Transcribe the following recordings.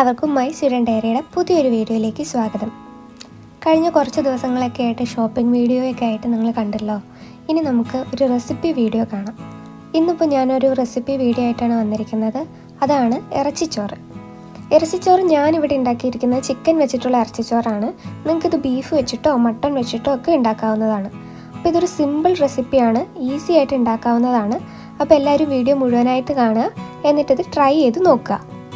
എല്ലാവർക്കും മൈ സുരൻ ഡയറിയുടെ പുതിയൊരു വീഡിയോയിലേക്ക് സ്വാഗതം കഴിഞ്ഞ കുറച്ച് ദിവസങ്ങളൊക്കെ ആയിട്ട് ഷോപ്പിംഗ് വീഡിയോയൊക്കെ ആയിട്ട് നിങ്ങൾ കണ്ടല്ലോ ഇനി നമുക്ക് ഒരു റെസിപ്പി വീഡിയോ കാണാം ഇന്നിപ്പോൾ ഞാനൊരു റെസിപ്പി വീഡിയോ ആയിട്ടാണ് വന്നിരിക്കുന്നത് അതാണ് ഇറച്ചിച്ചോറ് ഇറച്ചിച്ചോറ് ഞാനിവിടെ ഉണ്ടാക്കിയിരിക്കുന്നത് ചിക്കൻ വെച്ചിട്ടുള്ള ഇറച്ചിച്ചോറാണ് നിങ്ങൾക്കിത് ബീഫ് വെച്ചിട്ടോ മട്ടൺ വെച്ചിട്ടോ ഒക്കെ ഉണ്ടാക്കാവുന്നതാണ് അപ്പോൾ ഇതൊരു സിമ്പിൾ റെസിപ്പിയാണ് ഈസി ആയിട്ട് ഉണ്ടാക്കാവുന്നതാണ് അപ്പോൾ എല്ലാവരും വീഡിയോ മുഴുവനായിട്ട് കാണുക എന്നിട്ടിത് ട്രൈ ചെയ്ത് നോക്കുക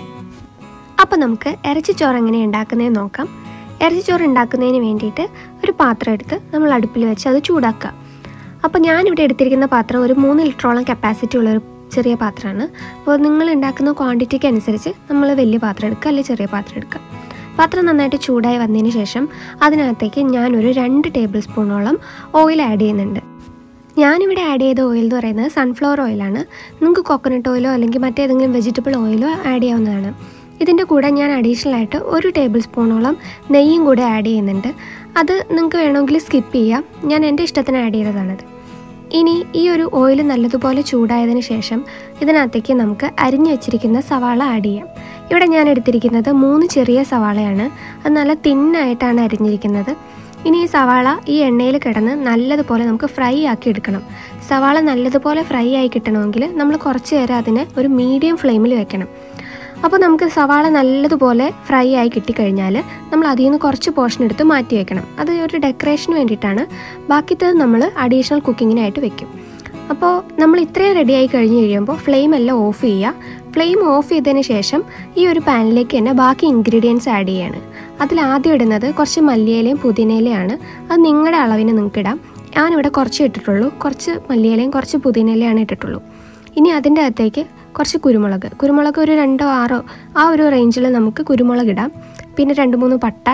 അപ്പോൾ നമുക്ക് ഇറച്ചിച്ചോറ് എങ്ങനെ ഉണ്ടാക്കുന്നതെന്ന് നോക്കാം ഇറച്ചിച്ചോറ് ഉണ്ടാക്കുന്നതിന് വേണ്ടിയിട്ട് ഒരു പാത്രം എടുത്ത് നമ്മൾ അടുപ്പിൽ വെച്ച് അത് ചൂടാക്കുക അപ്പോൾ ഞാനിവിടെ എടുത്തിരിക്കുന്ന പാത്രം ഒരു മൂന്ന് ലിറ്ററോളം കപ്പാസിറ്റി ഉള്ളൊരു ചെറിയ പാത്രമാണ് അപ്പോൾ നിങ്ങൾ ഉണ്ടാക്കുന്ന ക്വാണ്ടിറ്റിക്ക് അനുസരിച്ച് നമ്മൾ വലിയ പാത്രം എടുക്കുക അല്ലെങ്കിൽ ചെറിയ പാത്രം എടുക്കുക പാത്രം നന്നായിട്ട് ചൂടായി വന്നതിന് ശേഷം അതിനകത്തേക്ക് ഞാനൊരു രണ്ട് ടേബിൾ സ്പൂണോളം ഓയിൽ ആഡ് ചെയ്യുന്നുണ്ട് ഞാനിവിടെ ആഡ് ചെയ്ത ഓയിൽ എന്ന് പറയുന്നത് സൺഫ്ലവർ ഓയിലാണ് നിങ്ങൾക്ക് കോക്കനട്ട് ഓയിലോ അല്ലെങ്കിൽ മറ്റേതെങ്കിലും വെജിറ്റബിൾ ഓയിലോ ആഡ് ചെയ്യാവുന്നതാണ് ഇതിൻ്റെ കൂടെ ഞാൻ അഡീഷണൽ ആയിട്ട് ഒരു ടേബിൾ സ്പൂണോളം നെയ്യും കൂടെ ആഡ് ചെയ്യുന്നുണ്ട് അത് നിങ്ങൾക്ക് വേണമെങ്കിൽ സ്കിപ്പ് ചെയ്യാം ഞാൻ എൻ്റെ ഇഷ്ടത്തിന് ആഡ് ചെയ്തതാണത് ഇനി ഈ ഒരു ഓയിൽ നല്ലതുപോലെ ചൂടായതിനു ശേഷം ഇതിനകത്തേക്ക് നമുക്ക് അരിഞ്ഞു വെച്ചിരിക്കുന്ന സവാള ആഡ് ചെയ്യാം ഇവിടെ ഞാൻ എടുത്തിരിക്കുന്നത് മൂന്ന് ചെറിയ സവാളയാണ് അത് നല്ല തിന്നായിട്ടാണ് അരിഞ്ഞിരിക്കുന്നത് ഇനി ഈ സവാള ഈ എണ്ണയിൽ കിടന്ന് നല്ലതുപോലെ നമുക്ക് ഫ്രൈ ആക്കി എടുക്കണം സവാള നല്ലതുപോലെ ഫ്രൈ ആയി കിട്ടണമെങ്കിൽ നമ്മൾ കുറച്ച് നേരം അതിനെ ഒരു മീഡിയം ഫ്ലെയിമിൽ വെക്കണം അപ്പോൾ നമുക്ക് സവാള നല്ലതുപോലെ ഫ്രൈ ആയി കിട്ടിക്കഴിഞ്ഞാൽ നമ്മൾ അതിൽ നിന്ന് കുറച്ച് പോർഷൻ എടുത്ത് മാറ്റി വെക്കണം അത് ഒരു ഡെക്കറേഷന് വേണ്ടിയിട്ടാണ് ബാക്കിത്തത് നമ്മൾ അഡീഷണൽ കുക്കിങ്ങിനായിട്ട് വെക്കും അപ്പോൾ നമ്മൾ ഇത്രയും റെഡിയായി കഴിഞ്ഞ് കഴിയുമ്പോൾ ഫ്ലെയിം എല്ലാം ഓഫ് ചെയ്യുക ഫ്ലെയിം ഓഫ് ചെയ്തതിന് ശേഷം ഈ ഒരു പാനിലേക്ക് തന്നെ ബാക്കി ഇൻഗ്രീഡിയൻസ് ആഡ് ചെയ്യാണ് അതിൽ ആദ്യം ഇടുന്നത് കുറച്ച് മല്ലിയിലയും പുതിനയിലയാണ് അത് നിങ്ങളുടെ അളവിന് നിങ്ങൾക്ക് ഇടാം ഞാനിവിടെ കുറച്ച് ഇട്ടിട്ടുള്ളൂ കുറച്ച് മല്ലിയിലയും കുറച്ച് പുതിനയിലയാണ് ഇട്ടിട്ടുള്ളൂ ഇനി അതിൻ്റെ അകത്തേക്ക് കുറച്ച് കുരുമുളക് കുരുമുളക് ഒരു രണ്ടോ ആറോ ആ ഒരു റേഞ്ചിൽ നമുക്ക് കുരുമുളക് ഇടാം പിന്നെ രണ്ട് മൂന്ന് പട്ട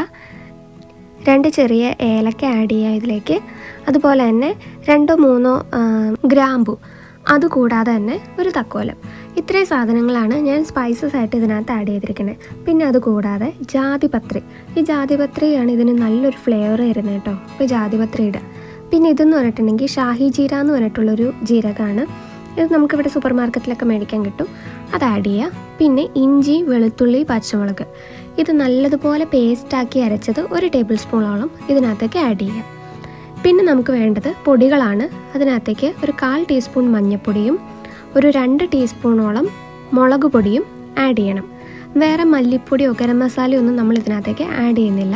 രണ്ട് ചെറിയ ഏലക്ക ആഡ് ചെയ്യുക ഇതിലേക്ക് അതുപോലെ തന്നെ രണ്ടോ മൂന്നോ ഗ്രാമ്പു അതുകൂടാതെ തന്നെ ഒരു തക്കോലം ഇത്രയും സാധനങ്ങളാണ് ഞാൻ സ്പൈസസ് ആയിട്ട് ഇതിനകത്ത് ആഡ് ചെയ്തിരിക്കുന്നത് പിന്നെ അതുകൂടാതെ ജാതിപത്രി ഈ ജാതിപത്രിയാണ് ഇതിന് നല്ലൊരു ഫ്ലേവർ തരുന്നത് കേട്ടോ അപ്പോൾ ജാതിപത്രി ഇടുക പിന്നെ ഇതെന്ന് പറഞ്ഞിട്ടുണ്ടെങ്കിൽ ഷാഹി ജീര എന്ന് പറഞ്ഞിട്ടുള്ളൊരു ജീരകമാണ് ഇത് നമുക്കിവിടെ സൂപ്പർ മാർക്കറ്റിലൊക്കെ മേടിക്കാൻ കിട്ടും അത് ആഡ് ചെയ്യുക പിന്നെ ഇഞ്ചി വെളുത്തുള്ളി പച്ചമുളക് ഇത് നല്ലതുപോലെ പേസ്റ്റാക്കി അരച്ചത് ഒരു ടേബിൾ സ്പൂണോളം ഇതിനകത്തേക്ക് ആഡ് ചെയ്യുക പിന്നെ നമുക്ക് വേണ്ടത് പൊടികളാണ് അതിനകത്തേക്ക് ഒരു കാൽ ടീസ്പൂൺ മഞ്ഞൾപ്പൊടിയും ഒരു രണ്ട് ടീസ്പൂണോളം മുളക് പൊടിയും ആഡ് ചെയ്യണം വേറെ മല്ലിപ്പൊടിയോ ഗരം മസാലയോ ഒന്നും നമ്മൾ ഇതിനകത്തേക്ക് ആഡ് ചെയ്യുന്നില്ല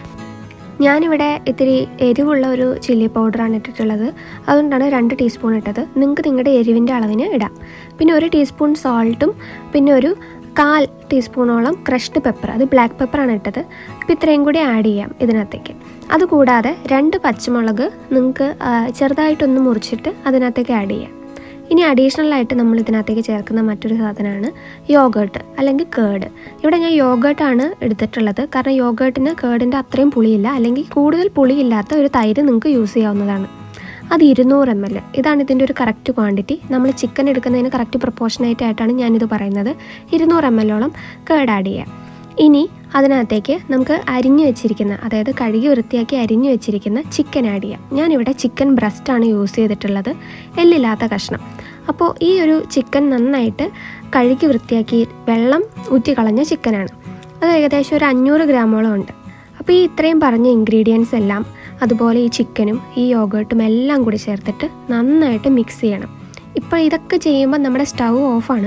ഞാനിവിടെ ഇത്തിരി എരിവുള്ള ഒരു ചില്ലി പൗഡറാണ് ഇട്ടിട്ടുള്ളത് അതുകൊണ്ടാണ് രണ്ട് ടീസ്പൂൺ ഇട്ടത് നിങ്ങൾക്ക് നിങ്ങളുടെ എരിവിൻ്റെ അളവിന് ഇടാം പിന്നെ ഒരു ടീസ്പൂൺ സോൾട്ടും പിന്നെ ഒരു കാൽ ടീസ്പൂണോളം ക്രഷ്ഡ് പെപ്പർ അത് ബ്ലാക്ക് പെപ്പറാണ് ഇട്ടത് അപ്പോൾ ഇത്രയും കൂടി ആഡ് ചെയ്യാം ഇതിനകത്തേക്ക് അതുകൂടാതെ രണ്ട് പച്ചമുളക് നിങ്ങൾക്ക് ചെറുതായിട്ടൊന്ന് മുറിച്ചിട്ട് അതിനകത്തേക്ക് ആഡ് ചെയ്യാം ഇനി അഡീഷണൽ ആയിട്ട് നമ്മൾ ഇതിനകത്തേക്ക് ചേർക്കുന്ന മറ്റൊരു സാധനമാണ് യോഗേർട്ട് അല്ലെങ്കിൽ കേർഡ് ഇവിടെ ഞാൻ യോഗേർട്ടാണ് എടുത്തിട്ടുള്ളത് കാരണം യോഗേർട്ടിന് കേർഡിൻ്റെ അത്രയും പുളിയില്ല അല്ലെങ്കിൽ കൂടുതൽ പുളിയില്ലാത്ത ഒരു തൈര് നിങ്ങൾക്ക് യൂസ് ചെയ്യാവുന്നതാണ് അത് ഇരുന്നൂറ് എം എൽ ഇതാണ് ഇതിൻ്റെ ഒരു കറക്റ്റ് ക്വാണ്ടിറ്റി നമ്മൾ ചിക്കൻ എടുക്കുന്നതിന് കറക്റ്റ് പ്രൊപ്പോർഷനായിട്ട് ആയിട്ടാണ് ഞാനിത് പറയുന്നത് ഇരുന്നൂറ് എം എല്ലോളം കേർഡ് ആഡ് ചെയ്യാം ഇനി അതിനകത്തേക്ക് നമുക്ക് അരിഞ്ഞു വെച്ചിരിക്കുന്ന അതായത് കഴുകി വൃത്തിയാക്കി അരിഞ്ഞു വെച്ചിരിക്കുന്ന ചിക്കൻ ആഡ് ചെയ്യാം ഞാനിവിടെ ചിക്കൻ ബ്രസ്റ്റാണ് യൂസ് ചെയ്തിട്ടുള്ളത് എല്ലില്ലാത്ത കഷ്ണം അപ്പോൾ ഈ ഒരു ചിക്കൻ നന്നായിട്ട് കഴുകി വൃത്തിയാക്കി വെള്ളം ഊറ്റിക്കളഞ്ഞ ചിക്കനാണ് അത് ഏകദേശം ഒരു അഞ്ഞൂറ് ഗ്രാമോളം ഉണ്ട് അപ്പോൾ ഈ ഇത്രയും പറഞ്ഞ ഇൻഗ്രീഡിയൻസ് എല്ലാം അതുപോലെ ഈ ചിക്കനും ഈ യോഗേർട്ടും എല്ലാം കൂടി ചേർത്തിട്ട് നന്നായിട്ട് മിക്സ് ചെയ്യണം ഇപ്പോൾ ഇതൊക്കെ ചെയ്യുമ്പോൾ നമ്മുടെ സ്റ്റൗ ഓഫാണ്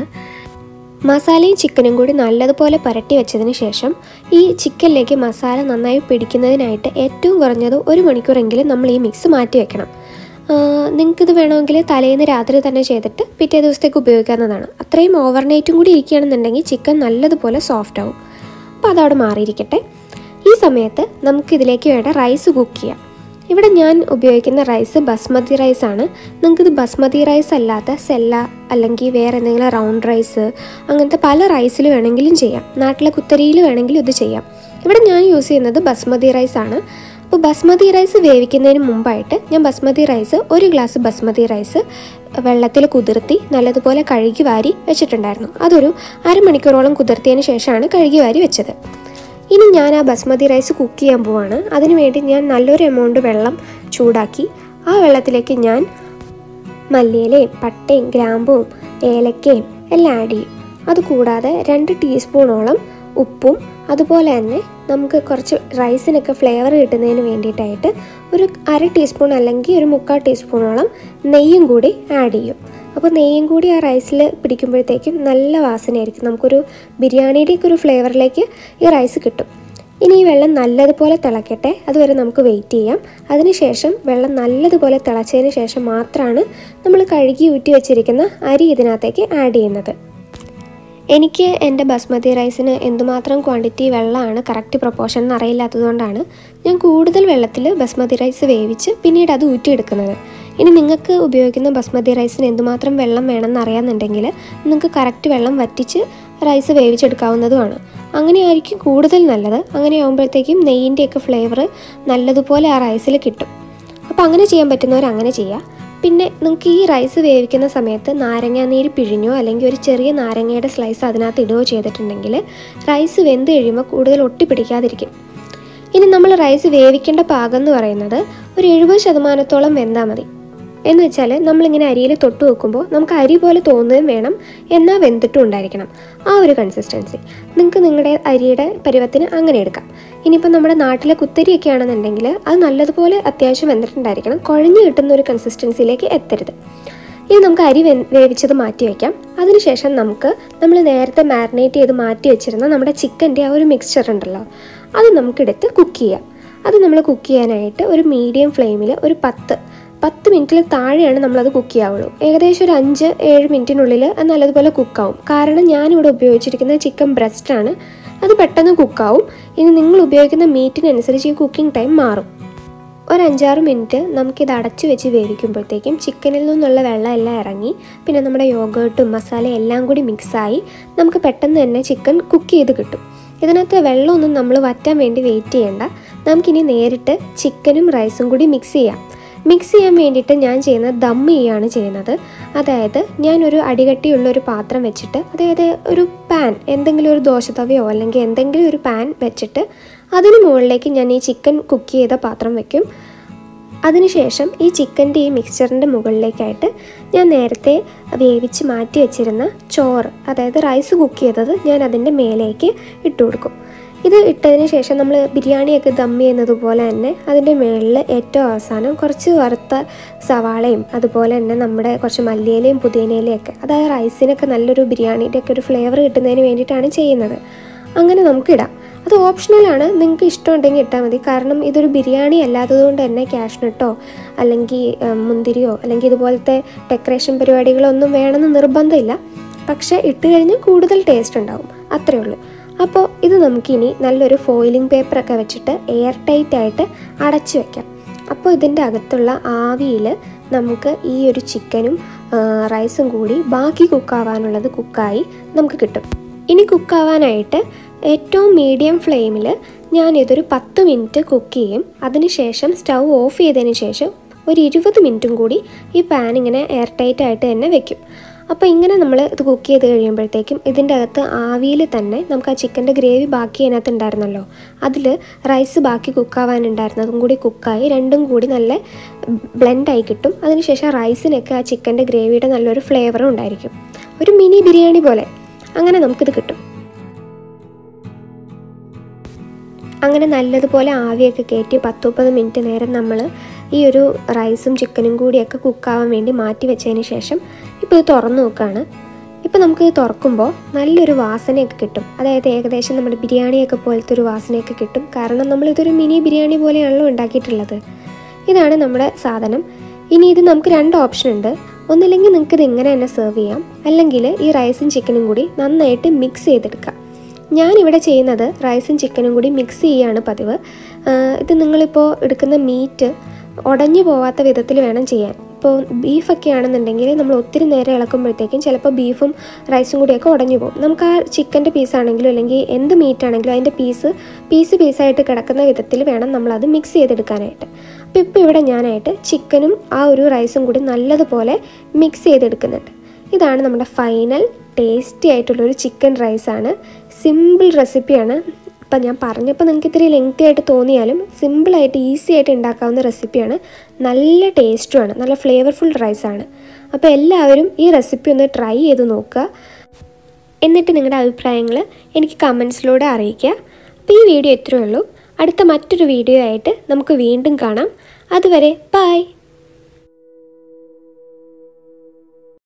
മസാലയും ചിക്കനും കൂടി നല്ലതുപോലെ പുരട്ടി വെച്ചതിന് ശേഷം ഈ ചിക്കനിലേക്ക് മസാല നന്നായി പിടിക്കുന്നതിനായിട്ട് ഏറ്റവും കുറഞ്ഞത് ഒരു മണിക്കൂറെങ്കിലും നമ്മൾ ഈ മിക്സ് മാറ്റി വെക്കണം നിങ്ങൾക്കിത് വേണമെങ്കിൽ തലേന്ന് രാത്രി തന്നെ ചെയ്തിട്ട് പിറ്റേ ദിവസത്തേക്ക് ഉപയോഗിക്കാവുന്നതാണ് അത്രയും ഓവർനൈറ്റും കൂടി ഇരിക്കുകയാണെന്നുണ്ടെങ്കിൽ ചിക്കൻ നല്ലതുപോലെ സോഫ്റ്റ് ആവും അപ്പോൾ അതവിടെ മാറിയിരിക്കട്ടെ ഈ സമയത്ത് നമുക്കിതിലേക്ക് വേണ്ട റൈസ് കുക്ക് ചെയ്യാം ഇവിടെ ഞാൻ ഉപയോഗിക്കുന്ന റൈസ് ബസ്മതി റൈസ് ആണ് നിങ്ങൾക്കിത് ബസ്മതി റൈസ് അല്ലാത്ത സെല്ല അല്ലെങ്കിൽ വേറെ എന്തെങ്കിലും റൗണ്ട് റൈസ് അങ്ങനത്തെ പല റൈസിൽ വേണമെങ്കിലും ചെയ്യാം നാട്ടിലെ കുത്തരിയിൽ വേണമെങ്കിലും ഇത് ചെയ്യാം ഇവിടെ ഞാൻ യൂസ് ചെയ്യുന്നത് ബസ്മതി റൈസ് ആണ് അപ്പോൾ ബസ്മതി റൈസ് വേവിക്കുന്നതിന് മുമ്പായിട്ട് ഞാൻ ബസ്മതി റൈസ് ഒരു ഗ്ലാസ് ബസ്മതി റൈസ് വെള്ളത്തിൽ കുതിർത്തി നല്ലതുപോലെ കഴുകി വാരി വെച്ചിട്ടുണ്ടായിരുന്നു അതൊരു അരമണിക്കൂറോളം കുതിർത്തിയതിന് ശേഷമാണ് കഴുകി വാരി വെച്ചത് ഇനി ഞാൻ ആ ബസ്മതി റൈസ് കുക്ക് ചെയ്യാൻ പോവാണ് അതിനുവേണ്ടി ഞാൻ നല്ലൊരു എമൗണ്ട് വെള്ളം ചൂടാക്കി ആ വെള്ളത്തിലേക്ക് ഞാൻ മല്ലിയിലയും പട്ടയും ഗ്രാമ്പും ഏലക്കയും എല്ലാം ആഡ് ചെയ്യും അതുകൂടാതെ രണ്ട് ടീസ്പൂണോളം ഉപ്പും അതുപോലെ തന്നെ നമുക്ക് കുറച്ച് റൈസിനൊക്കെ ഫ്ലേവർ കിട്ടുന്നതിന് വേണ്ടിയിട്ടായിട്ട് ഒരു അര ടീസ്പൂൺ അല്ലെങ്കിൽ ഒരു മുക്കാൽ ടീസ്പൂണോളം നെയ്യും കൂടി ആഡ് ചെയ്യും അപ്പോൾ നെയ്യും കൂടി ആ റൈസിൽ പിടിക്കുമ്പോഴത്തേക്കും നല്ല വാസനയായിരിക്കും നമുക്കൊരു ബിരിയാണിയുടെയൊക്കെ ഒരു ഫ്ലേവറിലേക്ക് ഈ റൈസ് കിട്ടും ഇനി ഈ വെള്ളം നല്ലതുപോലെ തിളക്കട്ടെ അതുവരെ നമുക്ക് വെയിറ്റ് ചെയ്യാം അതിനുശേഷം വെള്ളം നല്ലതുപോലെ തിളച്ചതിന് ശേഷം മാത്രമാണ് നമ്മൾ കഴുകി ഊറ്റി വെച്ചിരിക്കുന്ന അരി ഇതിനകത്തേക്ക് ആഡ് ചെയ്യുന്നത് എനിക്ക് എൻ്റെ ബസ്മതി റൈസിന് എന്തുമാത്രം ക്വാണ്ടിറ്റി വെള്ളമാണ് കറക്റ്റ് പ്രൊപ്പോർഷൻ എന്ന് അറിയില്ലാത്തതുകൊണ്ടാണ് ഞാൻ കൂടുതൽ വെള്ളത്തിൽ ബസ്മതി റൈസ് വേവിച്ച് പിന്നീട് അത് ഊറ്റിയെടുക്കുന്നത് ഇനി നിങ്ങൾക്ക് ഉപയോഗിക്കുന്ന ബസ്മതി റൈസിന് എന്തുമാത്രം വെള്ളം വേണമെന്ന് അറിയാമെന്നുണ്ടെങ്കിൽ നിങ്ങൾക്ക് കറക്റ്റ് വെള്ളം വറ്റിച്ച് റൈസ് വേവിച്ചെടുക്കാവുന്നതുമാണ് അങ്ങനെയായിരിക്കും കൂടുതൽ നല്ലത് അങ്ങനെ ആകുമ്പോഴത്തേക്കും നെയ്യിൻ്റെയൊക്കെ ഫ്ലേവർ നല്ലതുപോലെ ആ റൈസിൽ കിട്ടും അപ്പോൾ അങ്ങനെ ചെയ്യാൻ പറ്റുന്നവർ അങ്ങനെ ചെയ്യുക പിന്നെ നിങ്ങൾക്ക് ഈ റൈസ് വേവിക്കുന്ന സമയത്ത് നാരങ്ങാനീര് പിഴിഞ്ഞോ അല്ലെങ്കിൽ ഒരു ചെറിയ നാരങ്ങയുടെ സ്ലൈസ് അതിനകത്ത് ഇടുകയോ ചെയ്തിട്ടുണ്ടെങ്കിൽ റൈസ് വെന്ത് കഴിയുമ്പോൾ കൂടുതൽ ഒട്ടിപ്പിടിക്കാതിരിക്കും ഇനി നമ്മൾ റൈസ് വേവിക്കേണ്ട പാകം എന്ന് പറയുന്നത് ഒരു എഴുപത് ശതമാനത്തോളം വെന്താൽ മതി എന്ന് വെച്ചാൽ നമ്മളിങ്ങനെ അരിയിൽ തൊട്ട് വെക്കുമ്പോൾ നമുക്ക് അരി പോലെ തോന്നുകയും വേണം എന്നാൽ വെന്തിട്ടും ഉണ്ടായിരിക്കണം ആ ഒരു കൺസിസ്റ്റൻസി നിങ്ങൾക്ക് നിങ്ങളുടെ അരിയുടെ പരുവത്തിന് അങ്ങനെ എടുക്കാം ഇനിയിപ്പോൾ നമ്മുടെ നാട്ടിലെ കുത്തരിയൊക്കെ ആണെന്നുണ്ടെങ്കിൽ അത് നല്ലതുപോലെ അത്യാവശ്യം വെന്തിട്ടുണ്ടായിരിക്കണം കുഴഞ്ഞു കിട്ടുന്ന ഒരു കൺസിസ്റ്റൻസിയിലേക്ക് എത്തരുത് ഇനി നമുക്ക് അരി വെ വേവിച്ചത് മാറ്റി വയ്ക്കാം അതിനുശേഷം നമുക്ക് നമ്മൾ നേരത്തെ മാരിനേറ്റ് ചെയ്ത് മാറ്റി വെച്ചിരുന്ന നമ്മുടെ ചിക്കൻ്റെ ആ ഒരു മിക്സ്ചർ ഉണ്ടല്ലോ അത് നമുക്കെടുത്ത് കുക്ക് ചെയ്യാം അത് നമ്മൾ കുക്ക് ചെയ്യാനായിട്ട് ഒരു മീഡിയം ഫ്ലെയിമിൽ ഒരു പത്ത് പത്ത് മിനിറ്റിൽ താഴെയാണ് നമ്മളത് കുക്ക് ചെയ്യാവുള്ളൂ ഏകദേശം ഒരു അഞ്ച് ഏഴ് മിനിറ്റിനുള്ളിൽ അത് നല്ലതുപോലെ കുക്കാവും കാരണം ഞാനിവിടെ ഉപയോഗിച്ചിരിക്കുന്നത് ചിക്കൻ ബ്രസ്റ്റാണ് അത് പെട്ടെന്ന് കുക്കാവും ഇനി നിങ്ങൾ ഉപയോഗിക്കുന്ന മീറ്റിനനുസരിച്ച് ഈ കുക്കിംഗ് ടൈം മാറും ഒരു അഞ്ചാറ് മിനിറ്റ് നമുക്കിത് അടച്ചു വെച്ച് വേവിക്കുമ്പോഴത്തേക്കും ചിക്കനിൽ നിന്നുള്ള വെള്ളം എല്ലാം ഇറങ്ങി പിന്നെ നമ്മുടെ യോഗേർട്ടും മസാലയും എല്ലാം കൂടി മിക്സായി നമുക്ക് പെട്ടെന്ന് തന്നെ ചിക്കൻ കുക്ക് ചെയ്ത് കിട്ടും ഇതിനകത്ത് വെള്ളമൊന്നും നമ്മൾ വറ്റാൻ വേണ്ടി വെയിറ്റ് ചെയ്യേണ്ട നമുക്കിനി നേരിട്ട് ചിക്കനും റൈസും കൂടി മിക്സ് ചെയ്യാം മിക്സ് ചെയ്യാൻ വേണ്ടിയിട്ട് ഞാൻ ചെയ്യുന്നത് ദം ചെയ്യുകയാണ് ചെയ്യുന്നത് അതായത് ഞാനൊരു അടികട്ടിയുള്ള ഒരു പാത്രം വെച്ചിട്ട് അതായത് ഒരു പാൻ എന്തെങ്കിലും ഒരു ദോശത്തവയോ അല്ലെങ്കിൽ എന്തെങ്കിലും ഒരു പാൻ വെച്ചിട്ട് അതിന് മുകളിലേക്ക് ഞാൻ ഈ ചിക്കൻ കുക്ക് ചെയ്ത പാത്രം വെക്കും അതിനുശേഷം ഈ ചിക്കൻ്റെ ഈ മിക്സ്ചറിൻ്റെ മുകളിലേക്കായിട്ട് ഞാൻ നേരത്തെ വേവിച്ച് മാറ്റി വെച്ചിരുന്ന ചോറ് അതായത് റൈസ് കുക്ക് ചെയ്തത് ഞാൻ അതിൻ്റെ മേലേക്ക് ഇട്ട് കൊടുക്കും ഇത് ഇട്ടതിന് ശേഷം നമ്മൾ ബിരിയാണിയൊക്കെ ദം ചെയ്യുന്നത് പോലെ തന്നെ അതിൻ്റെ മുകളിൽ ഏറ്റവും അവസാനം കുറച്ച് വറുത്ത സവാളയും അതുപോലെ തന്നെ നമ്മുടെ കുറച്ച് മല്ലിയിലയും പുതിനയിലയും ഒക്കെ അതായത് റൈസിനൊക്കെ നല്ലൊരു ബിരിയാണിയുടെ ഒക്കെ ഒരു ഫ്ലേവർ കിട്ടുന്നതിന് വേണ്ടിയിട്ടാണ് ചെയ്യുന്നത് അങ്ങനെ നമുക്കിടാം അത് ഓപ്ഷണലാണ് നിങ്ങൾക്ക് ഇഷ്ടമുണ്ടെങ്കിൽ ഇട്ടാൽ മതി കാരണം ഇതൊരു ബിരിയാണി അല്ലാത്തതുകൊണ്ട് തന്നെ ക്യാഷ്നട്ടോ അല്ലെങ്കിൽ മുന്തിരിയോ അല്ലെങ്കിൽ ഇതുപോലത്തെ ഡെക്കറേഷൻ പരിപാടികളോ ഒന്നും വേണമെന്ന് നിർബന്ധമില്ല പക്ഷേ ഇട്ട് കഴിഞ്ഞാൽ കൂടുതൽ ടേസ്റ്റ് ഉണ്ടാവും അത്രയേ ഉള്ളൂ അപ്പോൾ ഇത് നമുക്കിനി നല്ലൊരു ഫോയിലിംഗ് പേപ്പറൊക്കെ വെച്ചിട്ട് എയർ ടൈറ്റ് ആയിട്ട് അടച്ചു വെക്കാം അപ്പോൾ ഇതിൻ്റെ അകത്തുള്ള ആവിയിൽ നമുക്ക് ഈ ഒരു ചിക്കനും റൈസും കൂടി ബാക്കി കുക്കാവാനുള്ളത് കുക്കായി നമുക്ക് കിട്ടും ഇനി കുക്കാവാനായിട്ട് ഏറ്റവും മീഡിയം ഫ്ലെയിമിൽ ഞാനിതൊരു പത്ത് മിനിറ്റ് കുക്ക് ചെയ്യും അതിനുശേഷം സ്റ്റൗ ഓഫ് ചെയ്തതിന് ശേഷം ഒരു ഇരുപത് മിനിറ്റും കൂടി ഈ പാൻ ഇങ്ങനെ എയർ ടൈറ്റ് ആയിട്ട് തന്നെ വെക്കും അപ്പോൾ ഇങ്ങനെ നമ്മൾ ഇത് കുക്ക് ചെയ്ത് കഴിയുമ്പോഴത്തേക്കും ഇതിൻ്റെ അകത്ത് ആവിയിൽ തന്നെ നമുക്ക് ആ ചിക്കൻ്റെ ഗ്രേവി ബാക്കി അതിനകത്ത് ഉണ്ടായിരുന്നല്ലോ അതിൽ റൈസ് ബാക്കി കുക്കാവാനുണ്ടായിരുന്നതും കൂടി കുക്കായി രണ്ടും കൂടി നല്ല ബ്ലെൻഡായി കിട്ടും അതിനുശേഷം റൈസിനൊക്കെ ആ ചിക്കൻ്റെ ഗ്രേവിയുടെ നല്ലൊരു ഫ്ലേവറും ഉണ്ടായിരിക്കും ഒരു മിനി ബിരിയാണി പോലെ അങ്ങനെ നമുക്കിത് കിട്ടും അങ്ങനെ നല്ലതുപോലെ ആവിയൊക്കെ കയറ്റി പത്ത് മുപ്പത് മിനിറ്റ് നേരം നമ്മൾ ഈ ഒരു റൈസും ചിക്കനും കൂടിയൊക്കെ കുക്കാവാൻ വേണ്ടി മാറ്റി വെച്ചതിന് ശേഷം ഇപ്പോൾ ഇത് തുറന്നു നോക്കുകയാണ് ഇപ്പോൾ നമുക്ക് ഇത് തുറക്കുമ്പോൾ നല്ലൊരു വാസനയൊക്കെ കിട്ടും അതായത് ഏകദേശം നമ്മുടെ ബിരിയാണിയൊക്കെ പോലത്തെ ഒരു വാസനയൊക്കെ കിട്ടും കാരണം നമ്മൾ ഇതൊരു മിനി ബിരിയാണി പോലെയാണല്ലോ ഉണ്ടാക്കിയിട്ടുള്ളത് ഇതാണ് നമ്മുടെ സാധനം ഇനി ഇത് നമുക്ക് രണ്ട് ഓപ്ഷൻ ഉണ്ട് ഒന്നില്ലെങ്കിൽ നിങ്ങൾക്ക് ഇത് ഇങ്ങനെ തന്നെ സെർവ് ചെയ്യാം അല്ലെങ്കിൽ ഈ റൈസും ചിക്കനും കൂടി നന്നായിട്ട് മിക്സ് ചെയ്തെടുക്കാം ഞാനിവിടെ ചെയ്യുന്നത് റൈസും ചിക്കനും കൂടി മിക്സ് ചെയ്യുകയാണ് പതിവ് ഇത് നിങ്ങളിപ്പോൾ എടുക്കുന്ന മീറ്റ് ഉടഞ്ഞു പോവാത്ത വിധത്തിൽ വേണം ചെയ്യാൻ ഇപ്പോൾ ബീഫൊക്കെ ആണെന്നുണ്ടെങ്കിൽ നമ്മൾ ഒത്തിരി നേരം ഇളക്കുമ്പോഴത്തേക്കും ചിലപ്പോൾ ബീഫും റൈസും കൂടിയൊക്കെ ഉടഞ്ഞു പോകും നമുക്ക് ആ ചിക്കൻ്റെ പീസാണെങ്കിലും അല്ലെങ്കിൽ എന്ത് മീറ്റ് ആണെങ്കിലും അതിൻ്റെ പീസ് പീസ് പീസായിട്ട് കിടക്കുന്ന വിധത്തിൽ വേണം നമ്മളത് മിക്സ് ചെയ്തെടുക്കാനായിട്ട് അപ്പോൾ ഇപ്പോൾ ഇവിടെ ഞാനായിട്ട് ചിക്കനും ആ ഒരു റൈസും കൂടി നല്ലതുപോലെ മിക്സ് ചെയ്തെടുക്കുന്നുണ്ട് ഇതാണ് നമ്മുടെ ഫൈനൽ ടേസ്റ്റി ആയിട്ടുള്ളൊരു ചിക്കൻ റൈസാണ് സിമ്പിൾ റെസിപ്പിയാണ് ഇപ്പം ഞാൻ പറഞ്ഞപ്പോൾ നിങ്ങൾക്ക് ഇത്തിരി ലെങ്തി ആയിട്ട് തോന്നിയാലും സിമ്പിളായിട്ട് ഈസി ആയിട്ട് ഉണ്ടാക്കാവുന്ന റെസിപ്പിയാണ് നല്ല ടേസ്റ്റുമാണ് നല്ല ഫ്ലേവർഫുൾ റൈസാണ് അപ്പോൾ എല്ലാവരും ഈ റെസിപ്പി ഒന്ന് ട്രൈ ചെയ്ത് നോക്കുക എന്നിട്ട് നിങ്ങളുടെ അഭിപ്രായങ്ങൾ എനിക്ക് കമൻസിലൂടെ അറിയിക്കുക അപ്പോൾ ഈ വീഡിയോ ഇത്രയേ ഉള്ളൂ അടുത്ത മറ്റൊരു വീഡിയോ ആയിട്ട് നമുക്ക് വീണ്ടും കാണാം അതുവരെ ബൈ